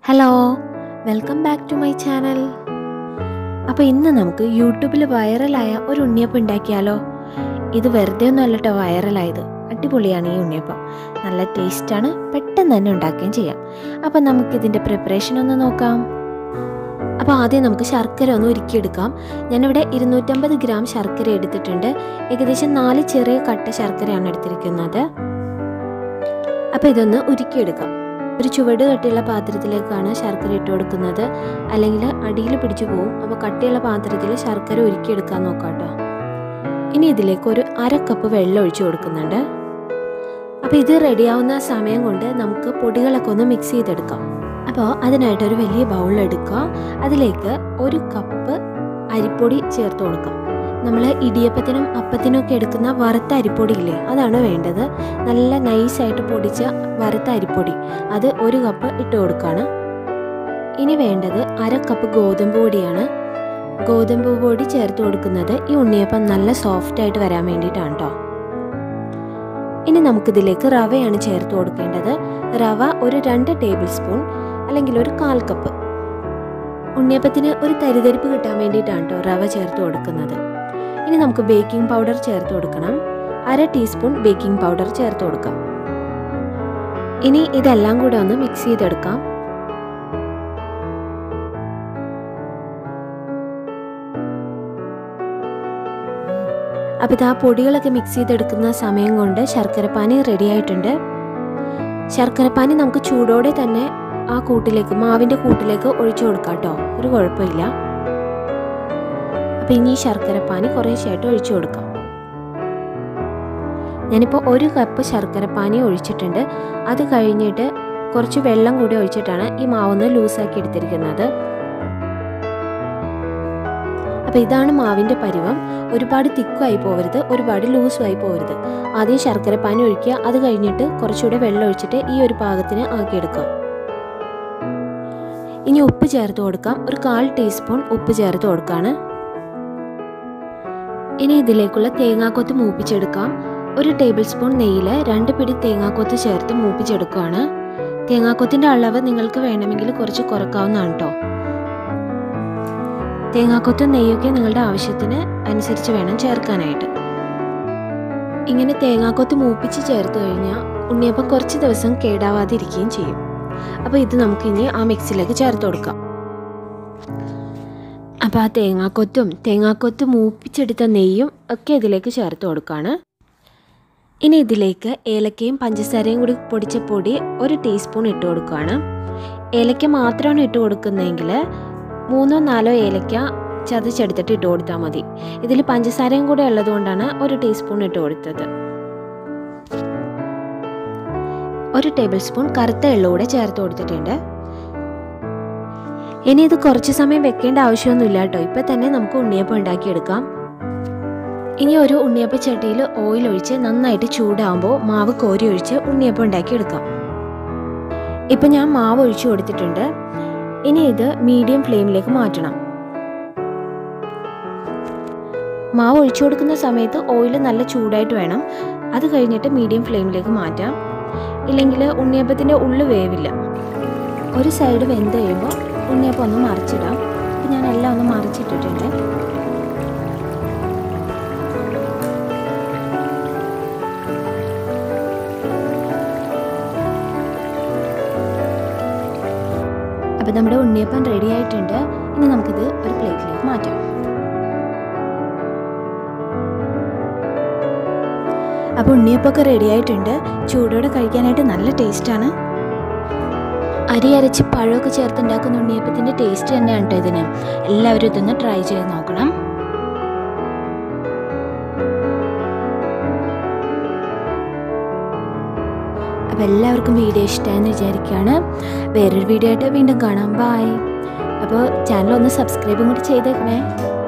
hello welcome back to my channel അപ്പോൾ ഇന്ന് നമുക്ക് യൂട്യൂബിൽ വൈറലായ ഒരു ഉണ്ണിയപ്പം ഉണ്ടാക്കിയാലോ ഇത് വെറുതെ ഒന്നും അല്ലട്ടോ വൈറലായത് അടിപൊളിയാണ് ഈ ഉണ്ണിയപ്പം നല്ല ടേസ്റ്റാണ് പെട്ടെന്ന് തന്നെ ഉണ്ടാക്കുകയും ചെയ്യാം അപ്പോൾ നമുക്കിതിൻ്റെ പ്രിപ്പറേഷൻ ഒന്ന് നോക്കാം അപ്പോൾ ആദ്യം നമുക്ക് ശർക്കര ഒന്ന് ഉരുക്കിയെടുക്കാം ഞാനിവിടെ ഇരുന്നൂറ്റമ്പത് ഗ്രാം ശർക്കര എടുത്തിട്ടുണ്ട് ഏകദേശം നാല് ചെറിയ കട്ട ശർക്കരയാണ് എടുത്തിരിക്കുന്നത് അപ്പോൾ ഇതൊന്ന് ഉരുക്കിയെടുക്കാം ഒരു ചുവട് കട്ടിയുള്ള പാത്രത്തിലേക്കാണ് ശർക്കര ഇട്ട് കൊടുക്കുന്നത് അല്ലെങ്കിൽ അടിയിൽ പിടിച്ചു പോകും അപ്പോൾ കട്ടിയുള്ള പാത്രത്തിൽ ശർക്കര ഉരുക്കിയെടുക്കാൻ നോക്കാം കേട്ടോ ഇനി ഇതിലേക്ക് ഒരു അര കപ്പ് വെള്ളം ഒഴിച്ചു കൊടുക്കുന്നുണ്ട് അപ്പോൾ ഇത് റെഡിയാവുന്ന സമയം കൊണ്ട് നമുക്ക് പൊടികളൊക്കെ ഒന്ന് മിക്സ് ചെയ്തെടുക്കാം അപ്പോൾ അതിനായിട്ട് ഒരു വലിയ ബൗൾ എടുക്കുക അതിലേക്ക് ഒരു കപ്പ് അരിപ്പൊടി ചേർത്ത് കൊടുക്കാം നമ്മൾ ഇടിയപ്പത്തിനും അപ്പത്തിനും ഒക്കെ എടുക്കുന്ന വറുത്ത അരിപ്പൊടി ഇല്ലേ അതാണ് വേണ്ടത് നല്ല നൈസായിട്ട് പൊടിച്ച വറുത്ത അരിപ്പൊടി അത് ഒരു കപ്പ് ഇട്ട് കൊടുക്കുകയാണ് ഇനി വേണ്ടത് അര കപ്പ് ഗോതമ്പ് പൊടിയാണ് ഗോതമ്പ് പൊടി ചേർത്ത് കൊടുക്കുന്നത് ഈ ഉണ്ണിയപ്പം നല്ല സോഫ്റ്റ് ആയിട്ട് വരാൻ വേണ്ടിയിട്ടാണ് കേട്ടോ ഇനി നമുക്കിതിലേക്ക് റവയാണ് ചേർത്ത് കൊടുക്കേണ്ടത് റവ ഒരു രണ്ട് ടേബിൾ സ്പൂൺ അല്ലെങ്കിൽ ഒരു കാൽ കപ്പ് ഉണ്ണിയപ്പത്തിന് ഒരു തരിതരിപ്പ് കിട്ടാൻ വേണ്ടിയിട്ടാണ് കേട്ടോ റവ ചേർത്ത് കൊടുക്കുന്നത് ഇനി നമുക്ക് ബേക്കിംഗ് പൗഡർ ചേർത്ത് കൊടുക്കണം അര ടീസ്പൂൺ ബേക്കിംഗ് പൗഡർ ചേർത്ത് കൊടുക്കാം ഇനി ഇതെല്ലാം കൂടെ ഒന്ന് മിക്സ് ചെയ്തെടുക്കാം അപ്പോൾ ഇത് ആ പൊടികളൊക്കെ മിക്സ് ചെയ്തെടുക്കുന്ന സമയം കൊണ്ട് ശർക്കരപ്പാനി റെഡി ആയിട്ടുണ്ട് ശർക്കരപ്പാനി നമുക്ക് ചൂടോടെ തന്നെ ആ കൂട്ടിലേക്ക് മാവിൻ്റെ കൂട്ടിലേക്ക് ഒഴിച്ചു കൊടുക്കാം കേട്ടോ ഒരു കുഴപ്പമില്ല അപ്പോൾ ഇനി ഈ ശർക്കരപ്പാനി കുറേശ്ശായിട്ട് ഒഴിച്ചു കൊടുക്കാം ഞാനിപ്പോൾ ഒരു കപ്പ് ശർക്കരപ്പാനി ഒഴിച്ചിട്ടുണ്ട് അത് കഴിഞ്ഞിട്ട് കുറച്ച് വെള്ളം കൂടി ഒഴിച്ചിട്ടാണ് ഈ മാവൊന്ന് ലൂസാക്കി എടുത്തിരിക്കുന്നത് അപ്പോൾ ഇതാണ് മാവിൻ്റെ പരുവം ഒരുപാട് തിക്കുമായി പോകരുത് ഒരുപാട് ലൂസുമായി പോകരുത് ആദ്യം ശർക്കരപ്പാനി ഒഴിക്കുക അത് കഴിഞ്ഞിട്ട് കുറച്ചുകൂടെ വെള്ളം ഒഴിച്ചിട്ട് ഈ ഒരു പാകത്തിന് ആക്കിയെടുക്കാം ഇനി ഉപ്പ് ചേർത്ത് കൊടുക്കാം ഒരു കാൽ ടീസ്പൂൺ ഉപ്പ് ചേർത്ത് കൊടുക്കാണ് ഇനി ഇതിലേക്കുള്ള തേങ്ങാക്കൊത്ത് മൂപ്പിച്ചെടുക്കാം ഒരു ടേബിൾ സ്പൂൺ നെയ്യിൽ രണ്ട് പിടി തേങ്ങാക്കൊത്ത് ചേർത്ത് മൂപ്പിച്ചെടുക്കുകയാണ് തേങ്ങാക്കൊത്തിൻ്റെ അളവ് നിങ്ങൾക്ക് വേണമെങ്കിൽ കുറച്ച് കുറക്കാവുന്നതാണ് കേട്ടോ തേങ്ങാക്കൊത്തും നെയ്യൊക്കെ നിങ്ങളുടെ ആവശ്യത്തിന് അനുസരിച്ച് വേണം ചേർക്കാനായിട്ട് ഇങ്ങനെ തേങ്ങാക്കൊത്ത് മൂപ്പിച്ച് ചേർത്ത് കഴിഞ്ഞാൽ ഉണ്ണിയപ്പം കുറച്ച് ദിവസം കേടാവാതെ ഇരിക്കുകയും ചെയ്യും അപ്പോൾ ഇത് നമുക്കിനി ആ മിക്സിലേക്ക് ചേർത്ത് കൊടുക്കാം അപ്പോൾ ആ തേങ്ങാക്കൊത്തും തേങ്ങാക്കൊത്ത് മൂപ്പിച്ചെടുത്ത നെയ്യും ഒക്കെ ഇതിലേക്ക് ചേർത്ത് കൊടുക്കുകയാണ് ഇനി ഇതിലേക്ക് ഏലക്കയും പഞ്ചസാരയും കൂടി പൊടിച്ച പൊടി ഒരു ടീസ്പൂൺ ഇട്ട് കൊടുക്കുകയാണ് ഏലക്ക മാത്രമാണ് ഇട്ട് കൊടുക്കുന്നതെങ്കിൽ മൂന്നോ നാലോ ഏലക്ക ചതച്ചെടുത്തിട്ട് ഇട്ട് കൊടുത്താൽ മതി ഇതിൽ പഞ്ചസാരയും കൂടെ ഉള്ളതുകൊണ്ടാണ് ഒരു ടീസ്പൂൺ ഇട്ട് കൊടുത്തത് ഒരു ടേബിൾ സ്പൂൺ കറുത്ത എള്ളു കൂടെ ചേർത്ത് കൊടുത്തിട്ടുണ്ട് ഇനി ഇത് കുറച്ച് സമയം വെക്കേണ്ട ആവശ്യമൊന്നുമില്ല കേട്ടോ ഇപ്പം തന്നെ നമുക്ക് ഉണ്ണിയപ്പം ഉണ്ടാക്കിയെടുക്കാം ഇനി ഒരു ഉണ്ണിയപ്പ ചട്ടിയിൽ ഓയിൽ ഒഴിച്ച് നന്നായിട്ട് ചൂടാകുമ്പോൾ മാവ് കോരി ഒഴിച്ച് ഉണ്ണിയപ്പം ഉണ്ടാക്കിയെടുക്കാം ഇപ്പം ഞാൻ മാവ് ഒഴിച്ചു കൊടുത്തിട്ടുണ്ട് ഇനി ഇത് മീഡിയം ഫ്ലെയിമിലേക്ക് മാറ്റണം മാവ് ഒഴിച്ചു കൊടുക്കുന്ന സമയത്ത് ഓയിൽ നല്ല ചൂടായിട്ട് വേണം അത് കഴിഞ്ഞിട്ട് മീഡിയം ഫ്ലെയിമിലേക്ക് മാറ്റാം ഇല്ലെങ്കിൽ ഉണ്ണിയപ്പത്തിൻ്റെ ഉള്ളു വേവില്ല ഒരു സൈഡ് വെന്ത് കഴിയുമ്പോൾ ഉണ്ണിയപ്പം ഒന്ന് മറിച്ചിടാം അപ്പം ഞാൻ എല്ലാം ഒന്ന് മറിച്ചിട്ടിട്ടുണ്ട് അപ്പോൾ നമ്മുടെ ഉണ്ണിയപ്പം റെഡി ആയിട്ടുണ്ട് ഇനി നമുക്കിത് ഒരു പ്ലേറ്റിലേക്ക് മാറ്റാം അപ്പോൾ ഉണ്ണിയപ്പമൊക്കെ റെഡി ആയിട്ടുണ്ട് ചൂടോടെ കഴിക്കാനായിട്ട് നല്ല ടേസ്റ്റാണ് അരി അരച്ച് പഴമൊക്കെ ചേർത്ത് ഉണ്ടാക്കുന്ന ഉണ്ണിയപ്പത്തിൻ്റെ ടേസ്റ്റ് തന്നെയാണ് കേട്ടോ ഇതിന് എല്ലാവരും ഇതൊന്ന് ട്രൈ ചെയ്ത് നോക്കണം അപ്പോൾ എല്ലാവർക്കും വീഡിയോ ഇഷ്ടമായെന്ന് വിചാരിക്കുകയാണ് വേറൊരു വീഡിയോ ആയിട്ട് വീണ്ടും കാണാം ബായ് അപ്പോൾ ചാനൽ ഒന്ന് സബ്സ്ക്രൈബും കൂടി ചെയ്തേക്കണേ